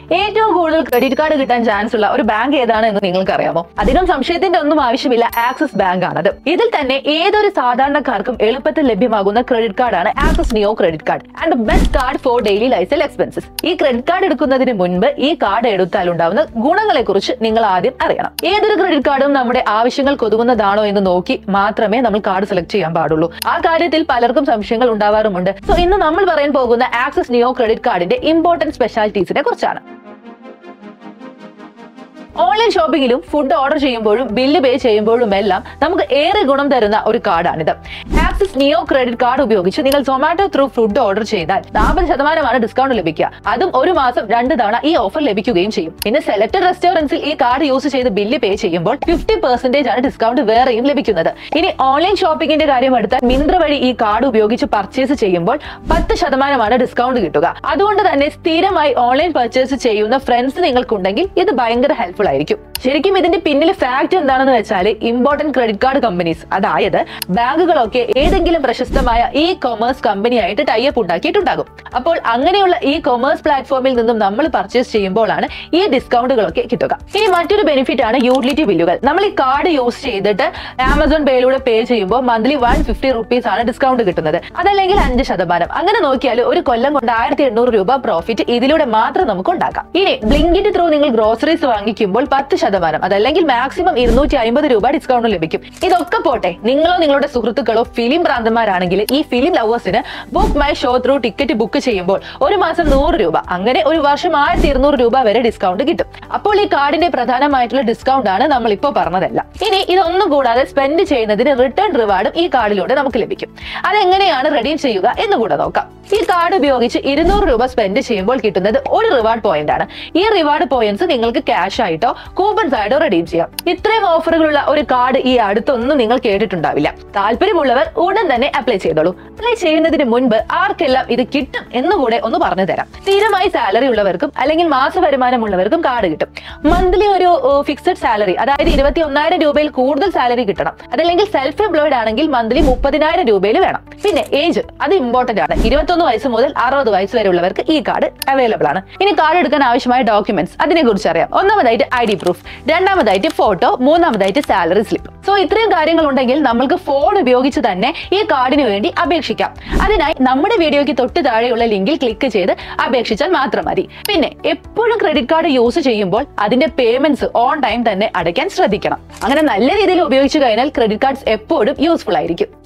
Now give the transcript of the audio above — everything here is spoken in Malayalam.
ഏറ്റവും കൂടുതൽ ക്രെഡിറ്റ് കാർഡ് കിട്ടാൻ ചാൻസ് ഉള്ള ഒരു ബാങ്ക് ഏതാണ് എന്ന് നിങ്ങൾക്ക് അറിയാമോ അധികം സംശയത്തിന്റെ ഒന്നും ആവശ്യമില്ല ആക്സിസ് ബാങ്ക് ആണത് ഇതിൽ തന്നെ ഏതൊരു സാധാരണക്കാർക്കും എളുപ്പത്തിൽ ലഭ്യമാകുന്ന ക്രെഡിറ്റ് കാർഡാണ് Axis Neo credit card and best card for daily life expenses ഈ ക്രെഡിറ്റ് കാർഡ് എടുക്കുന്നതിന് മുൻപ് ഈ കാർഡ് എടുത്താൽ ഉണ്ടാവുന്ന ഗുണങ്ങളെ കുറിച്ച് നിങ്ങൾ ആദ്യം അറിയണം ഏതൊരു ക്രെഡിറ്റ് കാർഡും നമ്മുടെ ആവശ്യങ്ങൾക്ക് ഒതുങ്ങുന്നതാണോ എന്ന് നോക്കി മാത്രമേ നമ്മൾ കാർഡ് സെലക്ട് ചെയ്യാൻ പാടുള്ളൂ ആ കാര്യത്തിൽ പലർക്കും സംശയങ്ങൾ ഉണ്ടാവാറുമുണ്ട് സോ ഇന്ന് നമ്മൾ പറയാൻ പോകുന്ന ആക്സിസ് നിയോ ക്രെഡിറ്റ് കാർഡിന്റെ ഇമ്പോർട്ടന്റ് സ്പെഷ്യാലിറ്റീസിനെ കുറിച്ചാണ് ഓൺലൈൻ ഷോപ്പിംഗിലും ഫുഡ് ഓർഡർ ചെയ്യുമ്പോഴും ബില്ല് പേ ചെയ്യുമ്പോഴും എല്ലാം നമുക്ക് ഏറെ ഗുണം തരുന്ന ഒരു കാർഡാണിത് ആക്സിസ് നിയോ ക്രെഡിറ്റ് കാർഡ് ഉപയോഗിച്ച് നിങ്ങൾ സൊമാറ്റോ ത്രൂ ഫുഡ് ഓർഡർ ചെയ്താൽ നാൽപ്പത് ശതമാനമാണ് ഡിസ്കൗണ്ട് ലഭിക്കുക അതും ഒരു മാസം രണ്ട് തവണ ഈ ഓഫർ ലഭിക്കുകയും ചെയ്യും പിന്നെ സെലക്ടഡ് റെസ്റ്റോറൻസിൽ ഈ കാർഡ് യൂസ് ചെയ്ത് ബില്ല് പേ ചെയ്യുമ്പോൾ ഫിഫ്റ്റി പെർസെന്റേജ് ആണ് ഡിസ്കൗണ്ട് വേറെയും ലഭിക്കുന്നത് ഇനി ഓൺലൈൻ ഷോപ്പിംഗിന്റെ കാര്യം എടുത്താൽ മിന്ത്ര വഴി ഈ കാർഡ് ഉപയോഗിച്ച് പർച്ചേസ് ചെയ്യുമ്പോൾ പത്ത് ശതമാനമാണ് ഡിസ്കൗണ്ട് കിട്ടുക അതുകൊണ്ട് തന്നെ സ്ഥിരമായി ഓൺലൈൻ പർച്ചേസ് ചെയ്യുന്ന ഫ്രണ്ട്സ് നിങ്ങൾക്കുണ്ടെങ്കിൽ ഇത് ഭയങ്കര ഹെൽപ്ഫുൾ ആയിരിക്കും ശരിക്കും ഇതിന്റെ പിന്നിൽ ഫാക്ട് എന്താണെന്ന് വെച്ചാൽ ഇമ്പോർട്ടന്റ് ക്രെഡിറ്റ് കാർഡ് കമ്പനീസ് അതായത് ബാങ്കുകളൊക്കെ ഏതെങ്കിലും പ്രശസ്തമായ ഇ കൊമേഴ്സ് കമ്പനിയായിട്ട് ടൈപ്പ് ഉണ്ടാക്കിയിട്ടുണ്ടാകും അപ്പോൾ അങ്ങനെയുള്ള ഈ കൊമേഴ്സ് പ്ലാറ്റ്ഫോമിൽ നിന്നും നമ്മൾ പർച്ചേസ് ചെയ്യുമ്പോഴാണ് ഈ ഡിസ്കൗണ്ടുകളൊക്കെ കിട്ടുക ഇനി മറ്റൊരു ബെനിഫിറ്റ് ആണ് യൂട്ടിലിറ്റി ബില്ലുകൾ നമ്മൾ ഈ കാർഡ് യൂസ് ചെയ്തിട്ട് ആമസോൺ പേയിലൂടെ പേ ചെയ്യുമ്പോൾ മന്ത്ലി വൺ ഫിഫ്റ്റി റുപ്പീസ് ആണ് ഡിസ്കൗണ്ട് കിട്ടുന്നത് അതല്ലെങ്കിൽ അഞ്ച് ശതമാനം അങ്ങനെ നോക്കിയാൽ ഒരു കൊല്ലം കൊണ്ട് ആയിരത്തി എണ്ണൂറ് രൂപ പ്രോഫിറ്റ് ഇതിലൂടെ മാത്രം നമുക്ക് ഉണ്ടാക്കാം ഇനി ബ്ലിങ്കിറ്റ് ത്രൂ നിങ്ങൾ ഗ്രോസറീസ് വാങ്ങിക്കുമ്പോൾ പത്ത് ശതമാനം അതല്ലെങ്കിൽ മാക്സിമം ഇരുന്നൂറ്റി അമ്പത് രൂപ ഡിസ്കൗണ്ട് ലഭിക്കും ഇതൊക്കെ പോട്ടെ നിങ്ങളോ നിങ്ങളുടെ സുഹൃത്തുക്കളോ ഫിലിം ഭ്രാന്തന്മാരാണെങ്കിൽ ഈ ഫിലിം ലവേഴ്സിന് book my show through ticket book ചെയ്യുമ്പോൾ ഒരു മാസം നൂറ് രൂപ അങ്ങനെ ഒരു വർഷം ആയിരത്തി ഇരുന്നൂറ് രൂപ വരെ ഡിസ്കൗണ്ട് കിട്ടും അപ്പോൾ ഈ കാർഡിന്റെ പ്രധാനമായിട്ടുള്ള ഡിസ്കൗണ്ട് ആണ് നമ്മൾ ഇപ്പോൾ പറഞ്ഞതെല്ലാം ഇനി ഇതൊന്നും കൂടാതെ സ്പെൻഡ് ചെയ്യുന്നതിന് റിട്ടേൺ റിവാർഡും ഈ കാർഡിലൂടെ നമുക്ക് ലഭിക്കും അതെങ്ങനെയാണ് റെഡീം ചെയ്യുക എന്ന് കൂടെ നോക്കാം ഈ കാർഡ് ഉപയോഗിച്ച് ഇരുന്നൂറ് രൂപ സ്പെൻഡ് ചെയ്യുമ്പോൾ കിട്ടുന്നത് ഒരു റിവാർഡ് പോയിന്റ് ആണ് ഈ റിവാർഡ് പോയിന്റ്സ് നിങ്ങൾക്ക് ക്യാഷ് ആയിട്ടോ കൂപ്പൺസ് ആയിട്ടോ റെഡീം ചെയ്യാം ഇത്രയും ഓഫറുകളുള്ള ഒരു കാർഡ് ഈ അടുത്തൊന്നും നിങ്ങൾ കേട്ടിട്ടുണ്ടാവില്ല താല്പര്യമുള്ളവർ ഉടൻ തന്നെ അപ്ലൈ ചെയ്തോളൂ അപ്ലൈ ചെയ്യുന്നതിന് മുൻപ് ആർക്കെല്ലാം ഇത് കിട്ടും എന്നുകൂടെ ഒന്ന് പറഞ്ഞു തരാം സ്ഥിരമായി സാലറി ഉള്ളവർക്കും അല്ലെങ്കിൽ മാസ വരുമാനമുള്ളവർക്കും കാർഡ് കിട്ടും മന്ത്ലി ഒരു ഫിക്സഡ് സാലറി അതായത് ഇരുപത്തി ഒന്നായിരം രൂപയിൽ കൂടുതൽ സാലറി കിട്ടണം അതല്ലെങ്കിൽ സെൽഫ് എംപ്ലോയിഡ് ആണെങ്കിൽ മന്ത്ലി മുപ്പതിനായിരം രൂപയിൽ വേണം പിന്നെ ഏജ് അത് ഇമ്പോർട്ടന്റ് ആണ് ഇരുപത്തൊന്ന് വയസ്സ് മുതൽ അറുപത് വയസ്സ് വരെ ഉള്ളവർക്ക് ഈ കാർഡ് അവൈലബിൾ ആണ് ഇനി കാർഡ് എടുക്കാൻ ആവശ്യമായ ഡോക്യുമെന്റ്സ് അതിനെ കുറിച്ച് അറിയാം ഒന്നാമതായിട്ട് ഐ ഡി പ്രൂഫ് രണ്ടാമതായിട്ട് ഫോട്ടോ മൂന്നാമതായിട്ട് സാലറി സ്ലിപ്പ് സോ ഇത്രയും കാര്യങ്ങൾ ഉണ്ടെങ്കിൽ നമ്മൾക്ക് ഫോൺ ഉപയോഗിച്ച് തന്നെ ഈ കാർഡിന് വേണ്ടി അപേക്ഷിക്കാം അതിനായി നമ്മുടെ വീഡിയോയ്ക്ക് തൊട്ട് താഴെയുള്ള ലിങ്കിൽ ക്ലിക്ക് ചെയ്ത് അപേക്ഷിച്ചാൽ മാത്രം മതി പിന്നെ എപ്പോഴും ക്രെഡിറ്റ് കാർഡ് യൂസ് ചെയ്യുമ്പോൾ അതിന്റെ പേയ്മെന്റ്സ് ഓൺ ടൈം തന്നെ അടയ്ക്കാൻ ശ്രദ്ധിക്കണം അങ്ങനെ നല്ല രീതിയിൽ ഉപയോഗിച്ചു കഴിഞ്ഞാൽ ക്രെഡിറ്റ് കാർഡ്സ് എപ്പോഴും യൂസ്ഫുൾ ആയിരിക്കും